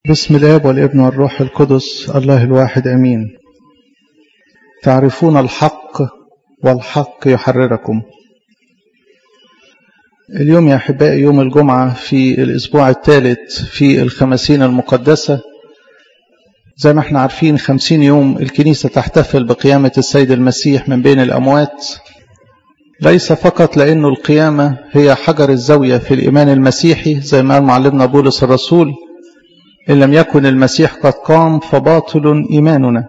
بسم الاب والابن والروح القدس الله الواحد امين تعرفون الحق والحق يحرركم اليوم يا احبائي يوم الجمعه في الاسبوع الثالث في الخمسين المقدسه زي ما احنا عارفين خمسين يوم الكنيسه تحتفل بقيامه السيد المسيح من بين الاموات ليس فقط لانه القيامه هي حجر الزاويه في الايمان المسيحي زي ما قال معلمنا بولس الرسول إن لم يكن المسيح قد قام فباطل إيماننا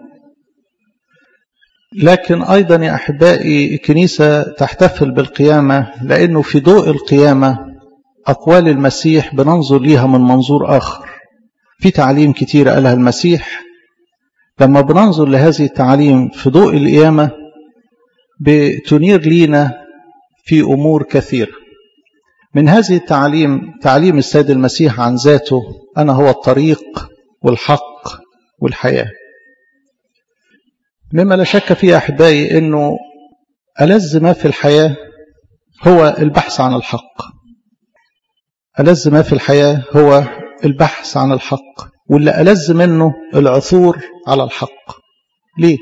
لكن أيضا يا أحبائي الكنيسة تحتفل بالقيامة لأنه في ضوء القيامة أقوال المسيح بننظر ليها من منظور آخر في تعليم كتير قالها المسيح لما بننظر لهذه التعليم في ضوء القيامة بتنير لينا في أمور كثيرة من هذه التعليم تعليم السيد المسيح عن ذاته أنا هو الطريق والحق والحياة مما لا شك فيه أحبائي أنه ألز ما في الحياة هو البحث عن الحق ألز ما في الحياة هو البحث عن الحق واللي ألز منه العثور على الحق ليه؟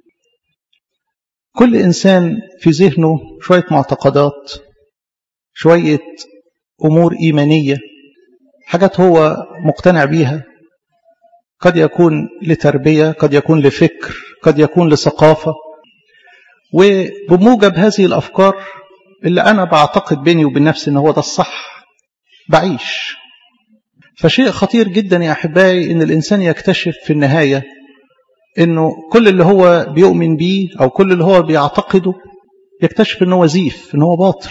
كل إنسان في ذهنه شوية معتقدات شوية أمور إيمانية حاجات هو مقتنع بيها قد يكون لتربية قد يكون لفكر قد يكون لثقافة وبموجب هذه الأفكار اللي أنا بعتقد بيني وبين نفسي إن هو ده الصح بعيش فشيء خطير جدا يا أحبائي إن الإنسان يكتشف في النهاية إنه كل اللي هو بيؤمن بيه أو كل اللي هو بيعتقده يكتشف إن هو زيف إن هو باطل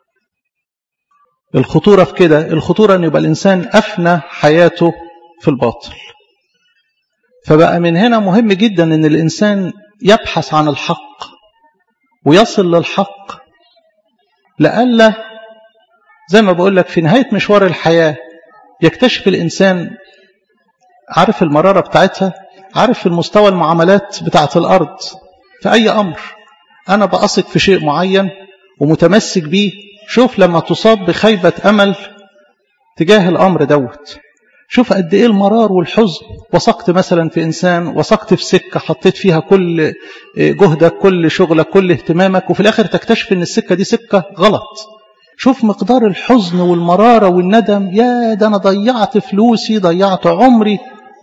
الخطورة في كده الخطورة أن يبقى الإنسان أفنى حياته في الباطل فبقى من هنا مهم جدا أن الإنسان يبحث عن الحق ويصل للحق لألا زي ما بقول لك في نهاية مشوار الحياة يكتشف الإنسان عارف المرارة بتاعتها عارف المستوى المعاملات بتاعت الأرض في أي أمر أنا بأثق في شيء معين ومتمسك بيه شوف لما تصاب بخيبة أمل تجاه الأمر دوت شوف قد إيه المرار والحزن وثقت مثلا في إنسان وثقت في سكة حطيت فيها كل جهدك كل شغلك كل اهتمامك وفي الآخر تكتشف إن السكة دي سكة غلط شوف مقدار الحزن والمرارة والندم يا ده أنا ضيعت فلوسي ضيعت عمري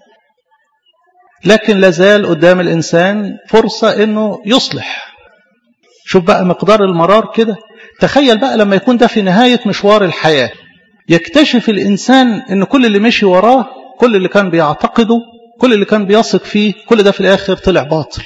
لكن لازال قدام الإنسان فرصة إنه يصلح شوف بقى مقدار المرار كده تخيل بقى لما يكون ده في نهاية مشوار الحياة يكتشف الإنسان أن كل اللي مشي وراه كل اللي كان بيعتقده كل اللي كان بيثق فيه كل ده في الآخر طلع باطل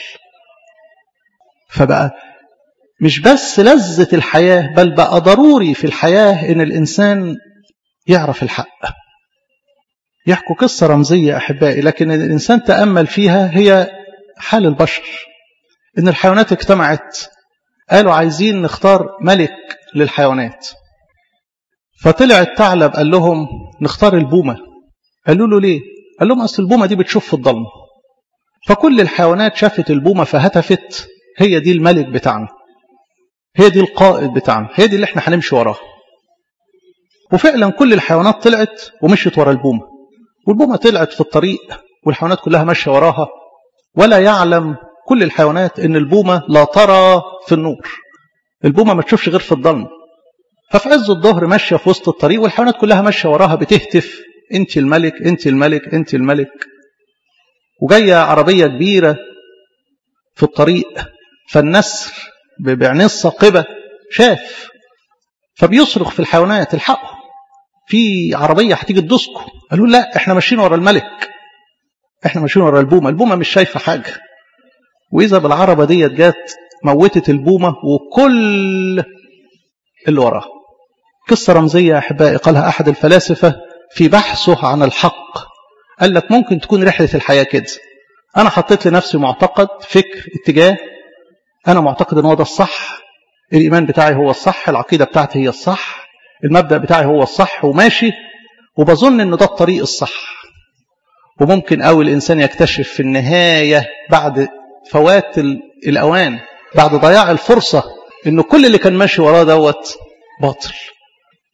فبقى مش بس لذة الحياة بل بقى ضروري في الحياة أن الإنسان يعرف الحق يحكوا قصة رمزية أحبائي لكن الإنسان تأمل فيها هي حال البشر إن الحيوانات اجتمعت قالوا عايزين نختار ملك للحيوانات فطلع الثعلب قال لهم نختار البومة قالوا له ليه قال لهم أصل البومة دي بتشوف في الضلمة فكل الحيوانات شافت البومة فهتفت هي دي الملك بتاعنا هي دي القائد بتاعنا هي دي اللي احنا هنمشي وراها وفعلا كل الحيوانات طلعت ومشيت ورا البومة والبومة طلعت في الطريق والحيوانات كلها ماشية وراها ولا يعلم كل الحيوانات ان البومة لا ترى في النور البومة ما تشوفش غير في الظلم ففي عز الظهر ماشية في وسط الطريق والحيوانات كلها ماشية وراها بتهتف انت الملك انت الملك انت الملك وجاية عربية كبيرة في الطريق فالنسر بعينيه الثاقبة شاف فبيصرخ في الحيوانات الحقوا في عربية هتيجي تدوسكم قالوا لا احنا ماشيين ورا الملك احنا ماشيين ورا البومة البومة مش شايفة حاجة وإذا بالعربة ديت جت موتت البومة وكل اللي وراها قصة رمزية يا أحبائي قالها أحد الفلاسفة في بحثه عن الحق قال لك ممكن تكون رحلة الحياة كده أنا حطيت لنفسي معتقد فكر اتجاه أنا معتقد أن هو ده الصح الإيمان بتاعي هو الصح العقيدة بتاعتي هي الصح المبدأ بتاعي هو الصح وماشي وبظن أن ده الطريق الصح وممكن أول الإنسان يكتشف في النهاية بعد فوات الأوان بعد ضياع الفرصة إنه كل اللي كان ماشي وراه دوت باطل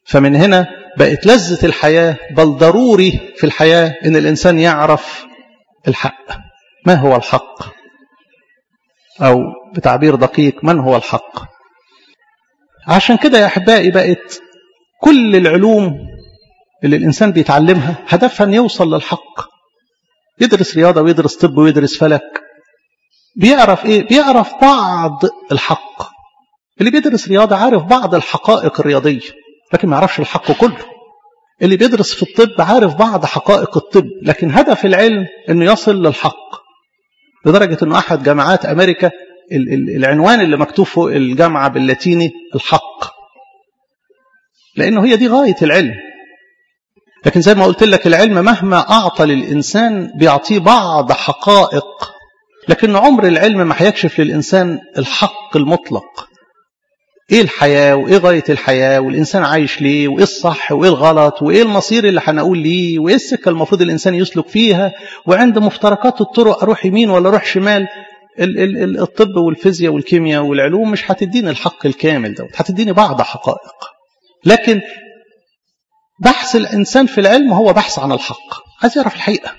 فمن هنا بقت لذة الحياة بل ضروري في الحياة إن الإنسان يعرف الحق ما هو الحق أو بتعبير دقيق من هو الحق عشان كده يا أحبائي بقت كل العلوم اللي الإنسان بيتعلمها هدفها أن يوصل للحق يدرس رياضة ويدرس طب ويدرس فلك بيعرف إيه؟ بيعرف بعض الحق اللي بيدرس رياضة عارف بعض الحقائق الرياضية لكن ما يعرفش الحق كله اللي بيدرس في الطب عارف بعض حقائق الطب لكن هدف العلم انه يصل للحق لدرجة انه احد جامعات امريكا العنوان اللي مكتوب فوق الجامعة باللاتيني الحق لانه هي دي غاية العلم لكن زي ما قلت لك العلم مهما اعطى للانسان بيعطيه بعض حقائق لكن عمر العلم ما هيكشف للانسان الحق المطلق ايه الحياة وايه غاية الحياة والانسان عايش ليه وايه الصح وايه الغلط وايه المصير اللي هنقول ليه وايه السكة المفروض الانسان يسلك فيها وعند مفترقات الطرق اروح يمين ولا اروح شمال ال ال ال الطب والفيزياء والكيمياء والعلوم مش هتديني الحق الكامل دوت هتديني بعض حقائق لكن بحث الانسان في العلم هو بحث عن الحق عايز يعرف الحقيقة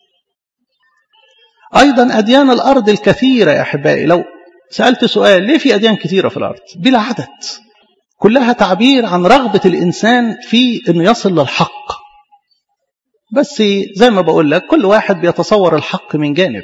ايضا اديان الارض الكثيرة يا احبائي لو سألت سؤال ليه في أديان كثيرة في الأرض بلا عدد كلها تعبير عن رغبة الإنسان في أنه يصل للحق بس زي ما بقول لك كل واحد بيتصور الحق من جانب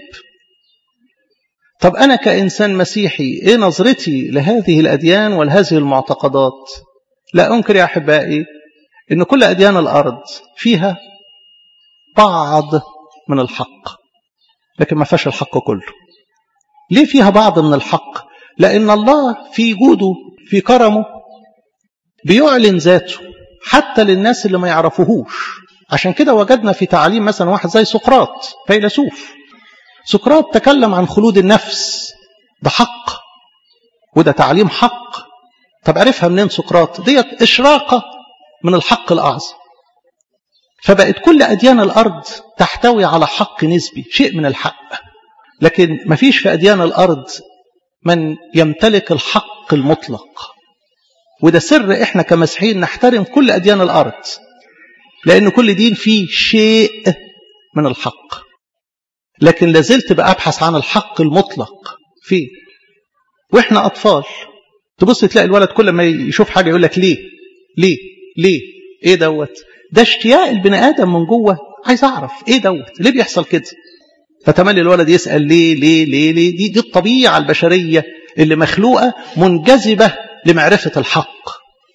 طب أنا كإنسان مسيحي إيه نظرتي لهذه الأديان ولهذه المعتقدات لا أنكر يا أحبائي أن كل أديان الأرض فيها بعض من الحق لكن ما فيهاش الحق كله ليه فيها بعض من الحق لأن الله في جوده في كرمه بيعلن ذاته حتى للناس اللي ما يعرفوهوش عشان كده وجدنا في تعاليم مثلا واحد زي سقراط فيلسوف سقراط تكلم عن خلود النفس ده حق وده تعليم حق طب عرفها منين سقراط ديت إشراقة من الحق الأعظم فبقت كل أديان الأرض تحتوي على حق نسبي شيء من الحق لكن ما فيش في أديان الأرض من يمتلك الحق المطلق وده سر إحنا كمسيحيين نحترم كل أديان الأرض لأن كل دين فيه شيء من الحق لكن لازلت بأبحث عن الحق المطلق فيه وإحنا أطفال تبص تلاقي الولد كل ما يشوف حاجة يقول لك ليه ليه ليه ايه دوت ده اشتياق البني آدم من جوه عايز أعرف ايه دوت ليه بيحصل كده فتملي الولد يسأل ليه ليه ليه ليه دي, دي الطبيعة البشرية اللي مخلوقة منجذبة لمعرفة الحق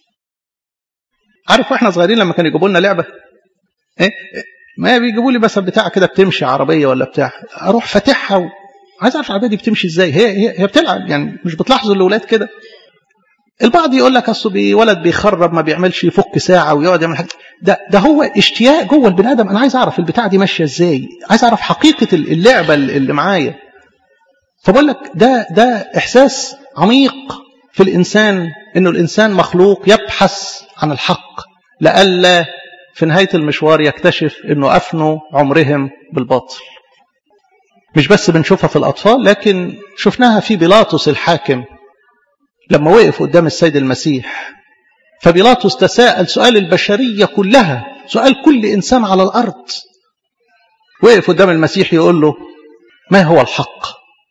عارف واحنا صغيرين لما كانوا يجيبوا لنا لعبة ايه ما بيجيبوا لي مثلا بتاع كده بتمشي عربية ولا بتاع اروح فاتحها و... عايز اعرف العربية دي بتمشي ازاي هي هي, هي بتلعب يعني مش بتلاحظوا الاولاد كده البعض يقول لك اصل بي ولد بيخرب ما بيعملش يفك ساعه ويقعد يعمل حاجه ده ده هو اشتياق جوه البني ادم انا عايز اعرف البتاعه دي ماشيه ازاي عايز اعرف حقيقه اللعبه اللي معايا فبقول لك ده ده احساس عميق في الانسان انه الانسان مخلوق يبحث عن الحق لئلا في نهايه المشوار يكتشف انه افنوا عمرهم بالباطل مش بس بنشوفها في الاطفال لكن شفناها في بيلاطس الحاكم لما وقف قدام السيد المسيح فبيلاطس تساءل سؤال البشرية كلها سؤال كل إنسان على الأرض وقف قدام المسيح يقول له ما هو الحق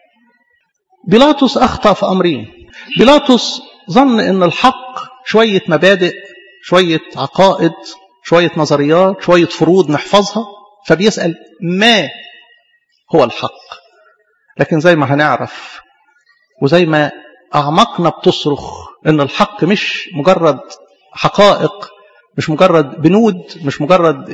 بيلاطس أخطأ في أمرين بيلاطس ظن أن الحق شوية مبادئ شوية عقائد شوية نظريات شوية فروض نحفظها فبيسأل ما هو الحق لكن زي ما هنعرف وزي ما أعمقنا بتصرخ أن الحق مش مجرد حقائق مش مجرد بنود مش مجرد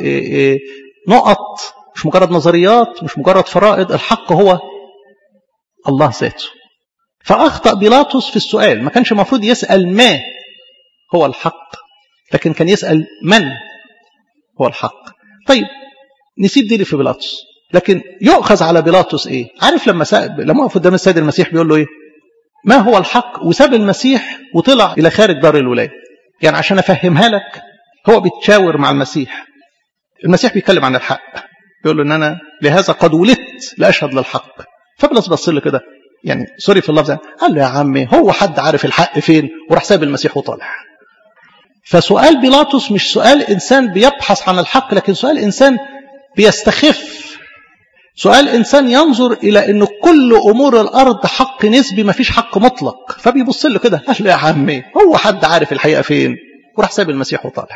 نقط مش مجرد نظريات مش مجرد فرائض الحق هو الله ذاته فأخطأ بيلاطس في السؤال ما كانش المفروض يسأل ما هو الحق لكن كان يسأل من هو الحق طيب نسيب دي في بيلاطس لكن يؤخذ على بيلاطس ايه عارف لما سأل لما وقف قدام السيد المسيح بيقول له ايه ما هو الحق وساب المسيح وطلع إلى خارج دار الولاية يعني عشان أفهمها لك هو بيتشاور مع المسيح المسيح بيتكلم عن الحق بيقول له ان انا لهذا قد ولدت لاشهد للحق فبلس بص له كده يعني سوري في اللفظ قال له يا عمي هو حد عارف الحق فين وراح ساب المسيح وطالع فسؤال بيلاطس مش سؤال إنسان بيبحث عن الحق لكن سؤال إنسان بيستخف سؤال إنسان ينظر إلى أن كل أمور الأرض حق نسبي ما فيش حق مطلق فبيبص له كده قال له يا عمي هو حد عارف الحقيقة فين وراح ساب المسيح وطالع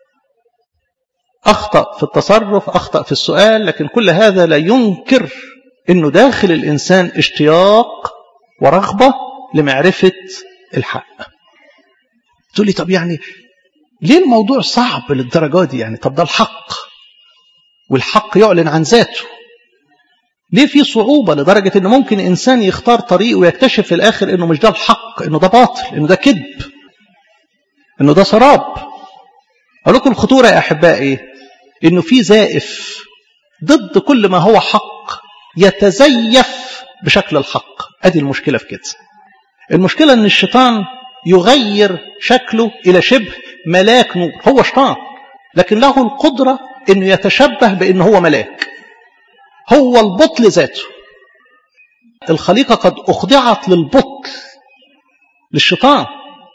أخطأ في التصرف أخطأ في السؤال لكن كل هذا لا ينكر أنه داخل الإنسان اشتياق ورغبة لمعرفة الحق تقول لي طب يعني ليه الموضوع صعب للدرجة دي يعني طب ده الحق والحق يعلن عن ذاته ليه في صعوبة لدرجة أنه ممكن إنسان يختار طريق ويكتشف في الآخر أنه مش ده الحق أنه ده باطل أنه ده كذب أنه ده سراب أقول لكم الخطورة يا أحبائي أنه في زائف ضد كل ما هو حق يتزيف بشكل الحق أدي المشكلة في كده المشكلة أن الشيطان يغير شكله إلى شبه ملاك نور هو شيطان لكن له القدرة أنه يتشبه بأنه هو ملاك هو البطل ذاته الخليقة قد أخضعت للبطل للشيطان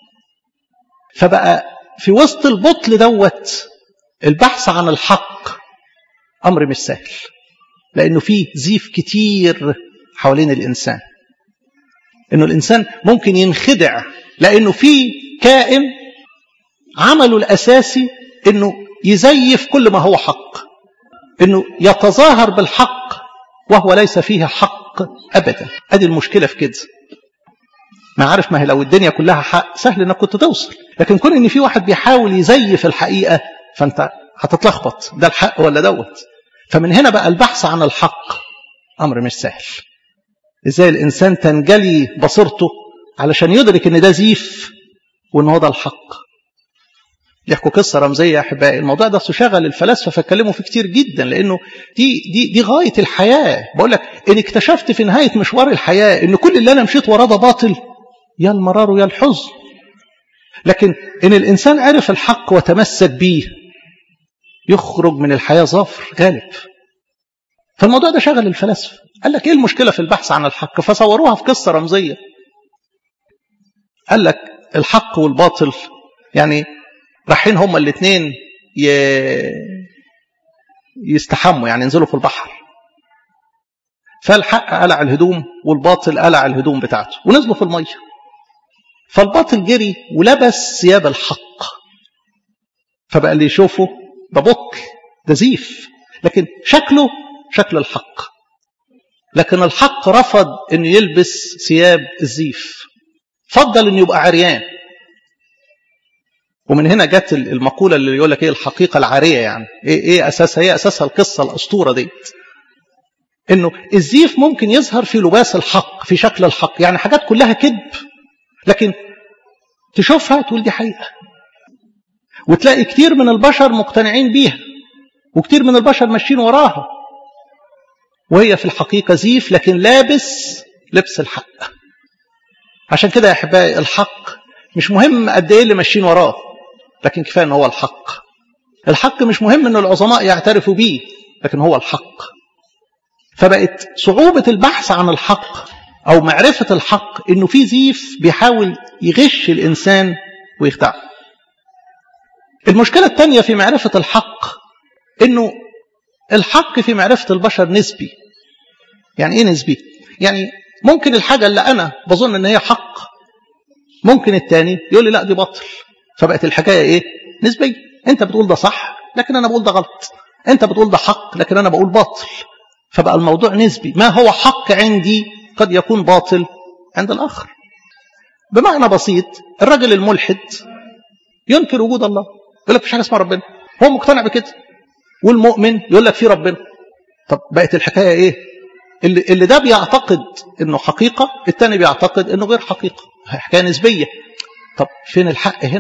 فبقى في وسط البطل دوت البحث عن الحق أمر مش سهل لأنه فيه زيف كتير حوالين الإنسان إنه الإنسان ممكن ينخدع لأنه في كائن عمله الأساسي إنه يزيف كل ما هو حق إنه يتظاهر بالحق وهو ليس فيه حق أبدا أدي المشكلة في كده ما عارف ما هي لو الدنيا كلها حق سهل انك كنت توصل لكن كون ان في واحد بيحاول يزيف الحقيقة فانت هتتلخبط ده الحق ولا دوت فمن هنا بقى البحث عن الحق امر مش سهل ازاي الانسان تنجلي بصيرته علشان يدرك ان ده زيف وان هو ده الحق يحكوا قصة رمزية يا أحبائي الموضوع ده شغل الفلاسفة فاتكلموا فيه كتير جدا لأنه دي, دي, دي غاية الحياة بقول لك إن اكتشفت في نهاية مشوار الحياة إن كل اللي أنا مشيت وراه ده باطل يا المرار ويا الحزن لكن إن الإنسان عرف الحق وتمسك بيه يخرج من الحياة ظافر غالب فالموضوع ده شغل الفلاسفة قال لك إيه المشكلة في البحث عن الحق فصوروها في قصة رمزية قال لك الحق والباطل يعني رايحين هما الاثنين ي... يستحموا يعني ينزلوا في البحر فالحق قلع الهدوم والباطل قلع الهدوم بتاعته ونزلوا في الميه فالباطل جري ولبس ثياب الحق فبقى اللي يشوفه ده بطل ده زيف لكن شكله شكل الحق لكن الحق رفض انه يلبس ثياب الزيف فضل انه يبقى عريان ومن هنا جت المقولة اللي يقول لك ايه الحقيقة العارية يعني ايه, إيه اساسها ايه اساسها القصة الاسطورة دي انه الزيف ممكن يظهر في لباس الحق في شكل الحق يعني حاجات كلها كذب لكن تشوفها تقول دي حقيقة وتلاقي كتير من البشر مقتنعين بيها وكتير من البشر ماشيين وراها وهي في الحقيقة زيف لكن لابس لبس الحق عشان كده يا احبائي الحق مش مهم قد ايه اللي ماشيين وراه لكن كفايه ان هو الحق الحق مش مهم ان العظماء يعترفوا بيه لكن هو الحق فبقت صعوبة البحث عن الحق أو معرفة الحق إنه في زيف بيحاول يغش الإنسان ويخدعه. المشكلة الثانية في معرفة الحق إنه الحق في معرفة البشر نسبي. يعني إيه نسبي؟ يعني ممكن الحاجة اللي أنا بظن إن هي حق ممكن الثاني يقول لي لا دي باطل. فبقت الحكاية إيه؟ نسبية. أنت بتقول ده صح لكن أنا بقول ده غلط. أنت بتقول ده حق لكن أنا بقول باطل. فبقى الموضوع نسبي ما هو حق عندي قد يكون باطل عند الآخر بمعنى بسيط الرجل الملحد ينكر وجود الله يقول لك مفيش حاجة اسمها ربنا هو مقتنع بكده والمؤمن يقول لك في ربنا طب بقت الحكاية ايه اللي, اللي ده بيعتقد انه حقيقة التاني بيعتقد انه غير حقيقة حكاية نسبية طب فين الحق هنا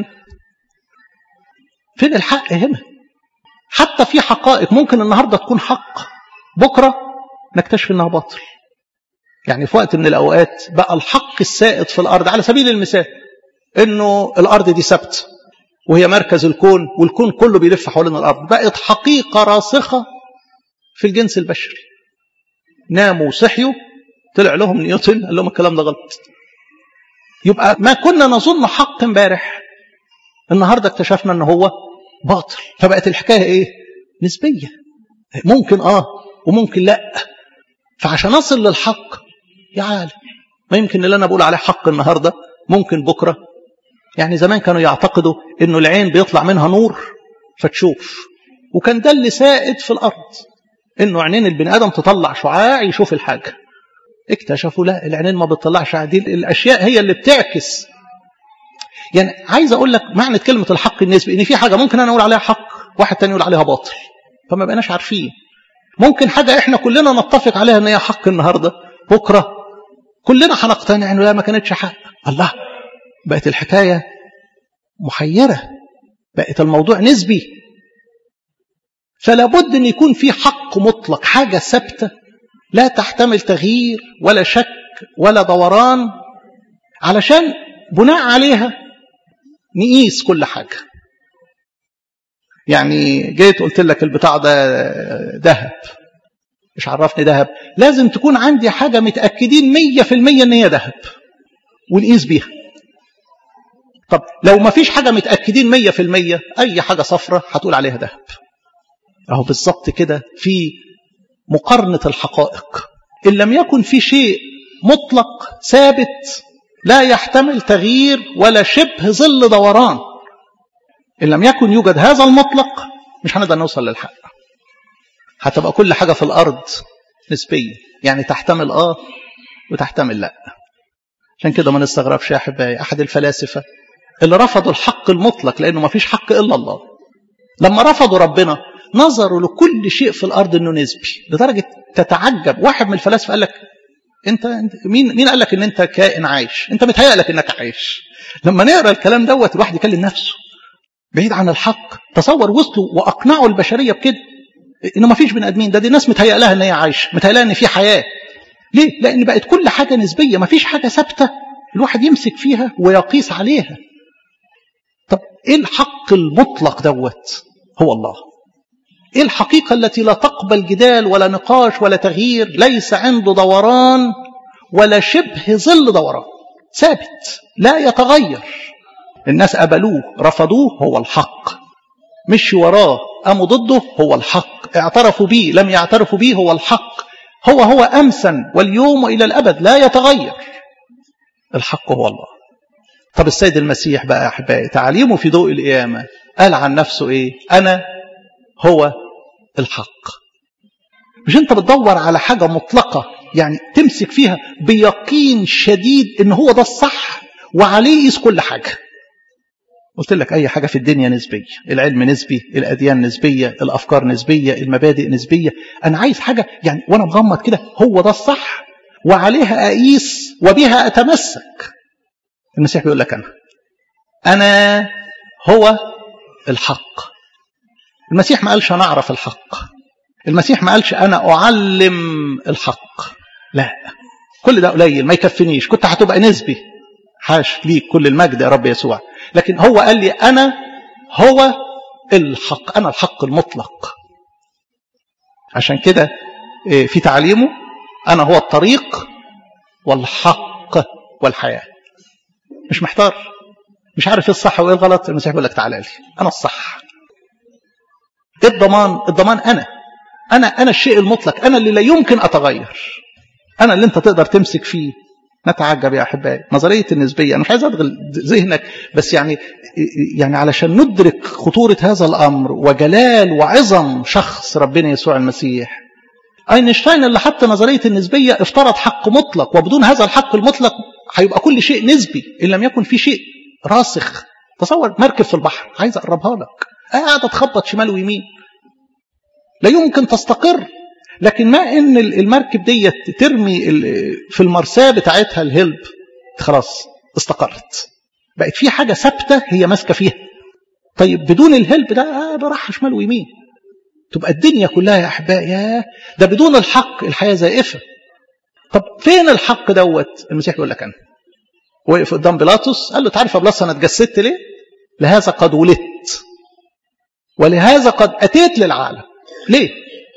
فين الحق هنا حتى في حقائق ممكن النهاردة تكون حق بكرة نكتشف انها باطل يعني في وقت من الاوقات بقى الحق السائد في الارض على سبيل المثال انه الارض دي ثابته وهي مركز الكون والكون كله بيلف حوالين الارض بقت حقيقه راسخه في الجنس البشري ناموا وصحيوا طلع لهم نيوتن قال لهم الكلام ده غلط يبقى ما كنا نظن حق امبارح النهاردة اكتشفنا ان هو باطل فبقت الحكاية ايه نسبية ممكن اه وممكن لا فعشان اصل للحق يا عالم ما يمكن اللي انا بقول عليه حق النهاردة ممكن بكرة يعني زمان كانوا يعتقدوا انه العين بيطلع منها نور فتشوف وكان ده اللي سائد في الارض انه عينين البني ادم تطلع شعاع يشوف الحاجه اكتشفوا لا العينين ما بتطلعش دي الاشياء هي اللي بتعكس يعني عايز اقول لك معنى كلمه الحق النسبي ان في حاجه ممكن انا اقول عليها حق واحد تاني يقول عليها باطل فما بقناش عارفين ممكن حاجه احنا كلنا نتفق عليها ان هي حق النهارده بكره كلنا هنقتنع انه لا ما كانتش حق الله بقت الحكايه محيره بقت الموضوع نسبي فلا بد ان يكون في حق مطلق حاجه ثابته لا تحتمل تغيير ولا شك ولا دوران علشان بناء عليها نقيس كل حاجه يعني جيت قلت لك البتاع ده ذهب مش عرفني ذهب لازم تكون عندي حاجه متاكدين مية في المية ان هي ذهب ونقيس بيها طب لو ما فيش حاجه متاكدين مية في المية اي حاجه صفرة هتقول عليها ذهب اهو بالظبط كده في مقارنة الحقائق إن لم يكن في شيء مطلق ثابت لا يحتمل تغيير ولا شبه ظل دوران إن لم يكن يوجد هذا المطلق مش هنقدر نوصل للحق هتبقى كل حاجة في الأرض نسبية يعني تحتمل آه وتحتمل لا عشان كده ما نستغربش يا أحبائي أحد الفلاسفة اللي رفضوا الحق المطلق لأنه ما فيش حق إلا الله لما رفضوا ربنا نظروا لكل شيء في الارض انه نسبي لدرجه تتعجب واحد من الفلاسفه قال لك انت, انت مين مين قال لك ان انت كائن عايش انت متهيأ لك انك عايش لما نقرا الكلام دوت الواحد يكلم نفسه بعيد عن الحق تصور وصلوا واقنعوا البشريه بكده انه ما فيش بني ادمين ده دي الناس متهيأ لها ان هي عايشه متهيأ لها ان في حياه ليه لان بقت كل حاجه نسبيه ما فيش حاجه ثابته الواحد يمسك فيها ويقيس عليها طب ايه الحق المطلق دوت هو الله ايه الحقيقة التي لا تقبل جدال ولا نقاش ولا تغيير ليس عنده دوران ولا شبه ظل دوران ثابت لا يتغير الناس قبلوه رفضوه هو الحق مشي وراه قاموا ضده هو الحق اعترفوا به لم يعترفوا به هو الحق هو هو أمسا واليوم وإلى الأبد لا يتغير الحق هو الله طب السيد المسيح بقى يا أحبائي تعليمه في ضوء القيامة قال عن نفسه إيه أنا هو الحق مش انت بتدور على حاجة مطلقة يعني تمسك فيها بيقين شديد ان هو ده الصح وعليه يقيس كل حاجة قلت لك اي حاجة في الدنيا نسبية العلم نسبي الاديان نسبية الافكار نسبية المبادئ نسبية انا عايز حاجة يعني وانا مغمض كده هو ده الصح وعليها اقيس وبها اتمسك المسيح بيقول لك انا انا هو الحق المسيح ما قالش أنا أعرف الحق المسيح ما قالش أنا أعلم الحق لا كل ده قليل ما يكفنيش كنت هتبقى نسبي حاش ليك كل المجد يا رب يسوع لكن هو قال لي أنا هو الحق أنا الحق المطلق عشان كده في تعليمه أنا هو الطريق والحق والحياة مش محتار مش عارف ايه الصح وايه الغلط المسيح بيقول لك تعالى لي انا الصح ايه الضمان الضمان انا انا انا الشيء المطلق انا اللي لا يمكن اتغير انا اللي انت تقدر تمسك فيه نتعجب يا احبائي نظريه النسبيه انا مش عايز ادخل ذهنك بس يعني يعني علشان ندرك خطوره هذا الامر وجلال وعظم شخص ربنا يسوع المسيح اينشتاين اللي حط نظريه النسبيه افترض حق مطلق وبدون هذا الحق المطلق هيبقى كل شيء نسبي ان لم يكن في شيء راسخ تصور مركب في البحر عايز اقربها لك قاعده تخبط شمال ويمين لا يمكن تستقر لكن ما ان المركب ديت ترمي في المرساه بتاعتها الهلب خلاص استقرت بقت في حاجه ثابته هي ماسكه فيها طيب بدون الهلب ده براح شمال ويمين تبقى الدنيا كلها يا احبائي يا ده بدون الحق الحياه زائفه طب فين الحق دوت المسيح يقول لك انا وقف قدام بيلاطس قال له تعرف يا بيلاطس انا اتجسدت ليه لهذا قد ولدت ولهذا قد اتيت للعالم ليه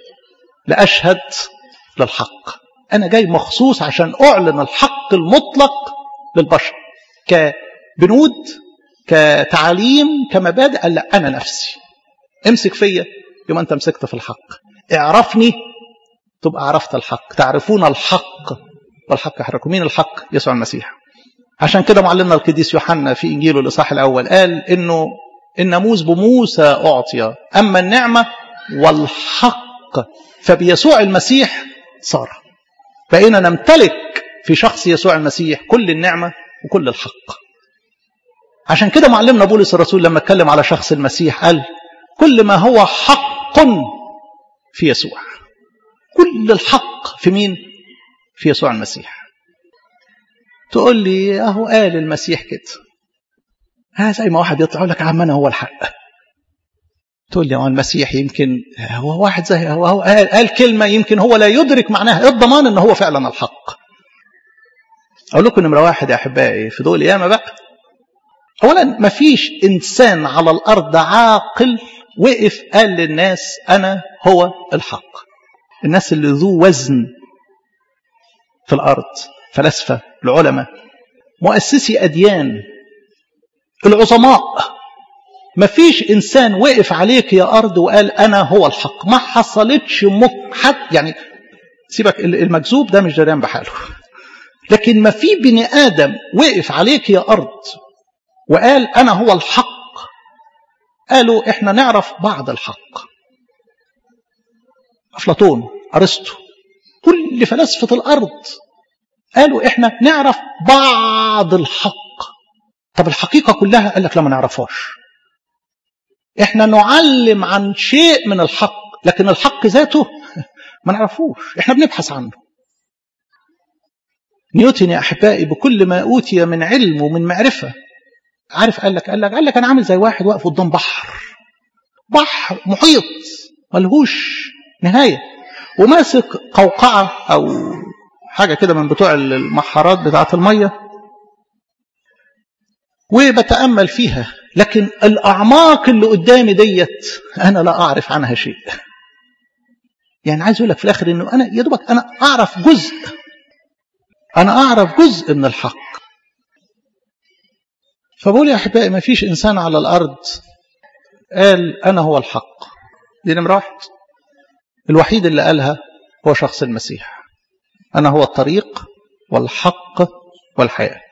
لاشهد للحق انا جاي مخصوص عشان اعلن الحق المطلق للبشر كبنود كتعاليم كمبادئ قال لا انا نفسي امسك فيا يبقى انت مسكت في الحق اعرفني تبقى عرفت الحق تعرفون الحق والحق يحركم مين الحق يسوع المسيح عشان كده معلمنا القديس يوحنا في انجيله الاصحاح الاول قال انه الناموس بموسى اعطي اما النعمه والحق فبيسوع المسيح صار بقينا نمتلك في شخص يسوع المسيح كل النعمه وكل الحق عشان كده معلمنا بولس الرسول لما اتكلم على شخص المسيح قال كل ما هو حق في يسوع كل الحق في مين في يسوع المسيح تقول لي اهو قال المسيح كده ها زي ما واحد يطلع لك عم انا هو الحق تقول لي هو المسيح يمكن هو واحد زي هو, هو قال, قال كلمه يمكن هو لا يدرك معناها ايه الضمان ان هو فعلا الحق اقول لكم نمره واحد يا احبائي في ضوء القيامه بقى اولا ما فيش انسان على الارض عاقل وقف قال للناس انا هو الحق الناس اللي ذو وزن في الارض فلاسفه العلماء مؤسسي اديان العظماء ما فيش انسان وقف عليك يا ارض وقال انا هو الحق ما حصلتش مك حد يعني سيبك المكذوب ده مش جريان بحاله لكن ما في بني ادم وقف عليك يا ارض وقال انا هو الحق قالوا احنا نعرف بعض الحق افلاطون ارسطو كل فلاسفه الارض قالوا احنا نعرف بعض الحق طب الحقيقه كلها قال لك لا ما نعرفهاش احنا نعلم عن شيء من الحق لكن الحق ذاته ما نعرفوش احنا بنبحث عنه نيوتن يا احبائي بكل ما اوتي من علم ومن معرفه عارف قال لك قال لك قال لك انا عامل زي واحد واقف قدام بحر بحر محيط ملهوش نهايه وماسك قوقعه او حاجه كده من بتوع المحارات بتاعه الميه وبتامل فيها لكن الاعماق اللي قدامي ديت انا لا اعرف عنها شيء يعني عايز اقول لك في الاخر انه انا يا دوبك انا اعرف جزء انا اعرف جزء من الحق فبقول يا احبائي ما فيش انسان على الارض قال انا هو الحق دي نمره واحد الوحيد اللي قالها هو شخص المسيح انا هو الطريق والحق والحياه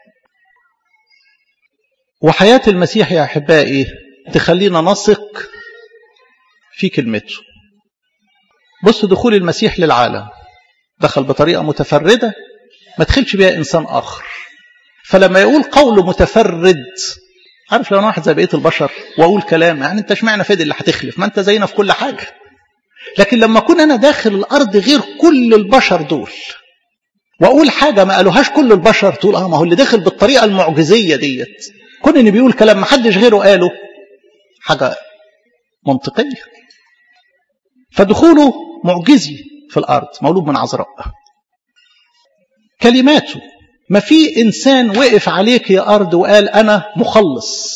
وحياه المسيح يا احبائي تخلينا نثق في كلمته بص دخول المسيح للعالم دخل بطريقه متفرده ما دخلش بيها انسان اخر فلما يقول قول متفرد عارف لو انا واحد زي بقيه البشر واقول كلام يعني انت اشمعنى فادي اللي هتخلف ما انت زينا في كل حاجه لكن لما اكون انا داخل الارض غير كل البشر دول واقول حاجه ما قالوهاش كل البشر تقول اه ما هو اللي داخل بالطريقه المعجزيه ديت كون ان بيقول كلام ما حدش غيره قاله حاجه منطقيه فدخوله معجزي في الارض مولود من عذراء كلماته ما في انسان وقف عليك يا ارض وقال انا مخلص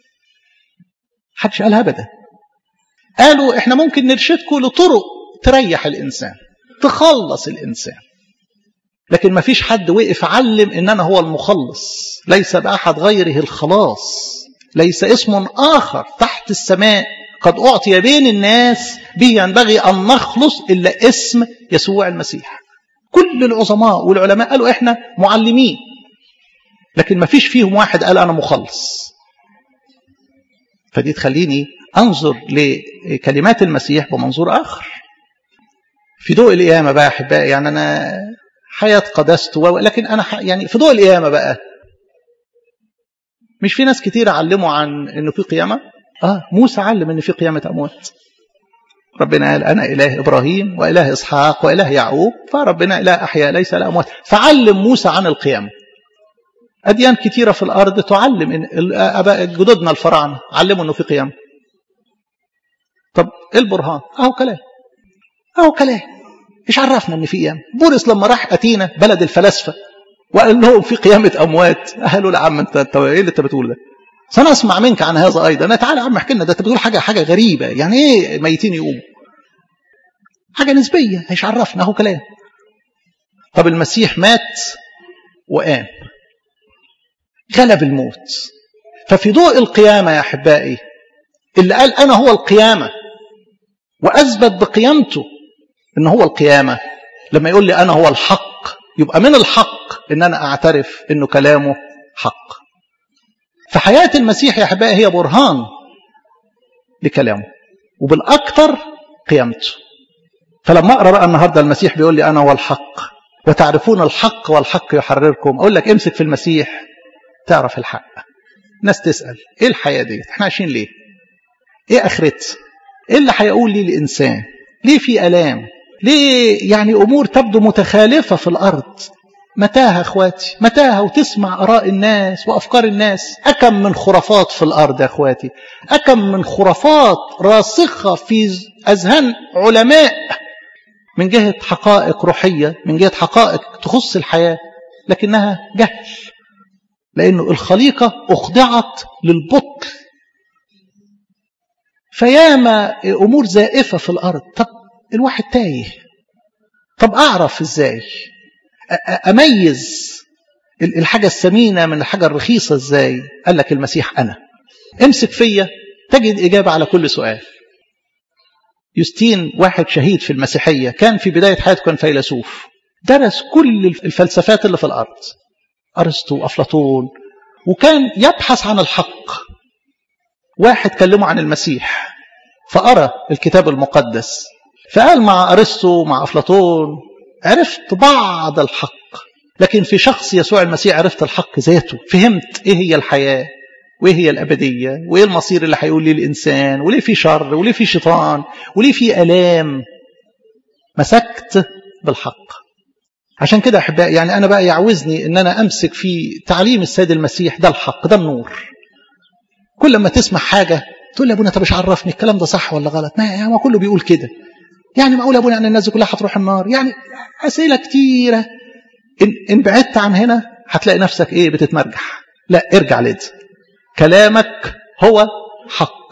حدش قالها ابدا قالوا احنا ممكن نرشدكم لطرق تريح الانسان تخلص الانسان لكن ما فيش حد وقف علم ان انا هو المخلص ليس باحد غيره الخلاص ليس اسم اخر تحت السماء قد اعطي بين الناس به ينبغي ان نخلص الا اسم يسوع المسيح كل العظماء والعلماء قالوا احنا معلمين لكن ما فيش فيهم واحد قال انا مخلص فدي تخليني انظر لكلمات المسيح بمنظور اخر في ضوء القيامه بقى احبائي يعني انا حياه قداسته لكن انا يعني في ضوء القيامه بقى مش في ناس كتير علموا عن انه في قيامه اه موسى علم ان في قيامه اموات ربنا قال أنا إله إبراهيم وإله إسحاق وإله يعقوب فربنا إله أحياء ليس لا أموات فعلم موسى عن القيامة أديان كثيرة في الأرض تعلم إن أباء جدودنا الفراعنة علموا إنه في قيامة طب إيه البرهان؟ أهو كلام أهو كلام إيش عرفنا إن في قيامة؟ بولس لما راح أتينا بلد الفلاسفة وقال لهم في قيامة أموات قالوا لا عم أنت أنت إيه اللي أنت بتقوله ده؟ سنسمع منك عن هذا ايضا تعالى يا عم احكي لنا ده انت بتقول حاجه حاجه غريبه يعني ايه ميتين يقوموا حاجه نسبيه ايش عرفنا اهو كلام طب المسيح مات وقام غلب الموت ففي ضوء القيامة يا أحبائي اللي قال أنا هو القيامة وأثبت بقيامته إن هو القيامة لما يقول لي أنا هو الحق يبقى من الحق إن أنا أعترف إنه كلامه حق فحياة المسيح يا أحبائي هي برهان لكلامه وبالأكثر قيامته فلما أقرأ بقى النهاردة المسيح بيقول لي أنا هو الحق وتعرفون الحق والحق يحرركم أقول لك امسك في المسيح تعرف الحق ناس تسأل إيه الحياة دي احنا عايشين ليه إيه آخرتها إيه اللي هيقول لي الإنسان ليه في ألام ليه يعني أمور تبدو متخالفة في الأرض متاهة أخواتي متاهة وتسمع آراء الناس وأفكار الناس أكم من خرافات في الأرض يا أخواتي أكم من خرافات راسخة في أذهان علماء من جهة حقائق روحية من جهة حقائق تخص الحياة لكنها جهل لأنه الخليقة أخضعت للبطل فياما أمور زائفة في الأرض طب الواحد تايه طب أعرف إزاي أميز الحاجة الثمينة من الحاجة الرخيصة إزاي قال لك المسيح أنا امسك فيا تجد إجابة على كل سؤال يوستين واحد شهيد في المسيحية كان في بداية حياته كان فيلسوف درس كل الفلسفات اللي في الأرض أرسطو وأفلاطون وكان يبحث عن الحق واحد كلمه عن المسيح فأرى الكتاب المقدس فقال مع أرسطو مع أفلاطون عرفت بعض الحق لكن في شخص يسوع المسيح عرفت الحق ذاته فهمت إيه هي الحياة وإيه هي الأبدية وإيه المصير اللي هيقول لي الإنسان وليه في شر وليه في شيطان وليه في ألام مسكت بالحق عشان كده أحبائي يعني أنا بقى يعوزني أن أنا أمسك في تعليم السيد المسيح ده الحق ده النور كل ما تسمع حاجة تقول لي يا ابونا طب مش عرفني الكلام ده صح ولا غلط ما ما كله بيقول كده يعني معقول يا ابونا ان الناس كلها هتروح النار يعني اسئله كتيره ان ان بعدت عن هنا هتلاقي نفسك ايه بتتمرجح لا ارجع لده كلامك هو حق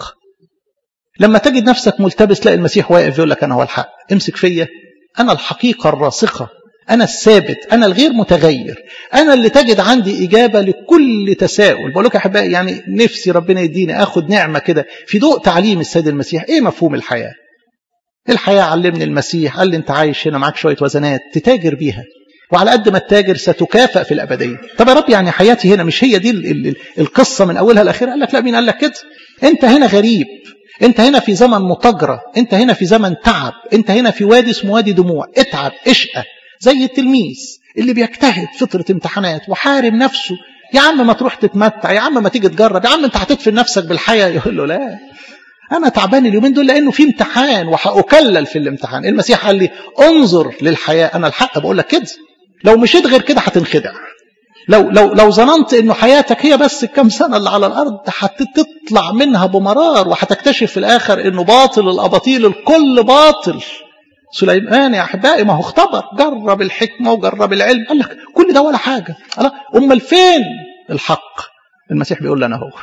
لما تجد نفسك ملتبس تلاقي المسيح واقف يقول لك انا هو الحق امسك فيا انا الحقيقه الراسخه انا الثابت انا الغير متغير انا اللي تجد عندي اجابه لكل تساؤل بقول لك يا احبائي يعني نفسي ربنا يديني اخد نعمه كده في ضوء تعليم السيد المسيح ايه مفهوم الحياه الحياة علمني المسيح قال لي انت عايش هنا معاك شوية وزنات تتاجر بيها وعلى قد ما تتاجر ستكافئ في الأبدية طب يا رب يعني حياتي هنا مش هي دي ال ال القصة من أولها لأخيرها قال لك لا مين قال لك كده انت هنا غريب انت هنا في زمن متجرة انت هنا في زمن تعب انت هنا في وادي اسمه وادي دموع اتعب اشقى زي التلميذ اللي بيجتهد فترة امتحانات وحارم نفسه يا عم ما تروح تتمتع يا عم ما تيجي تجرب يا عم انت هتدفن نفسك بالحياة يقول له لا أنا تعبان اليومين دول لأنه في امتحان وهأكلل في الامتحان المسيح قال لي انظر للحياة أنا الحق بقول لك كده لو مشيت غير كده هتنخدع لو لو لو ظننت انه حياتك هي بس الكام سنه اللي على الارض هتطلع منها بمرار وهتكتشف في الاخر انه باطل الاباطيل الكل باطل سليمان يا احبائي ما هو اختبر جرب الحكمه وجرب العلم قال لك كل ده ولا حاجه الله امال فين الحق المسيح بيقول لنا هو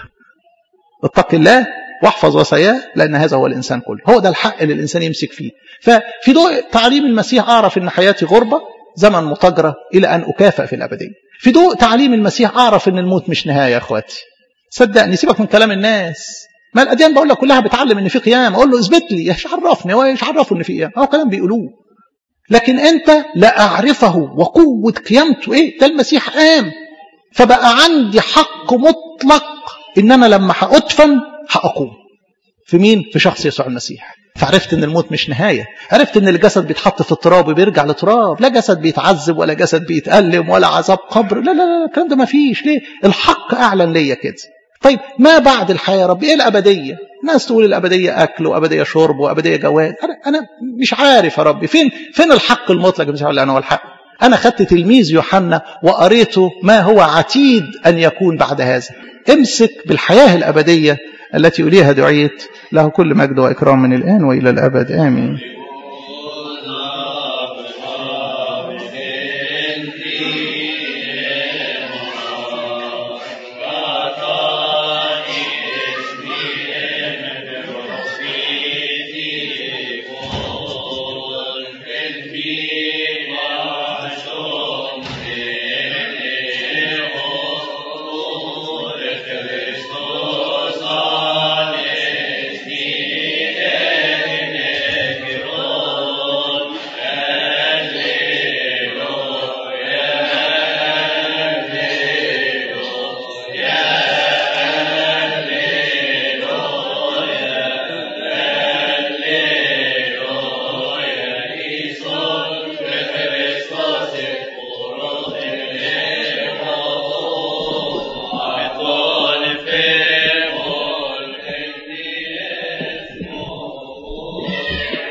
اتق الله واحفظ وصاياه لان هذا هو الانسان كله هو ده الحق اللي الانسان يمسك فيه ففي ضوء تعليم المسيح اعرف ان حياتي غربه زمن متجرة إلى أن أكافئ في الأبدية في ضوء تعليم المسيح أعرف أن الموت مش نهاية يا أخواتي صدقني سيبك من كلام الناس ما الأديان بقول لك كلها بتعلم أن في قيامة أقول له اثبت لي ايش عرفني هو ايش عرفه أن في قيامة هو كلام بيقولوه لكن أنت لا أعرفه وقوة قيامته إيه ده المسيح قام فبقى عندي حق مطلق إن أنا لما هأدفن هأقوم في مين؟ في شخص يسوع المسيح فعرفت ان الموت مش نهايه عرفت ان الجسد بيتحط في التراب وبيرجع لتراب لا جسد بيتعذب ولا جسد بيتألم ولا عذاب قبر لا لا لا الكلام ده ما فيش ليه الحق اعلن ليا كده طيب ما بعد الحياه يا رب ايه الابديه ناس تقول الابديه اكل وابديه شرب وابديه جواز انا انا مش عارف يا رب فين فين الحق المطلق مش انا هو الحق انا خدت تلميذ يوحنا وقريته ما هو عتيد ان يكون بعد هذا امسك بالحياه الابديه التي اليها دعيت له كل مجد واكرام من الان والى الابد امين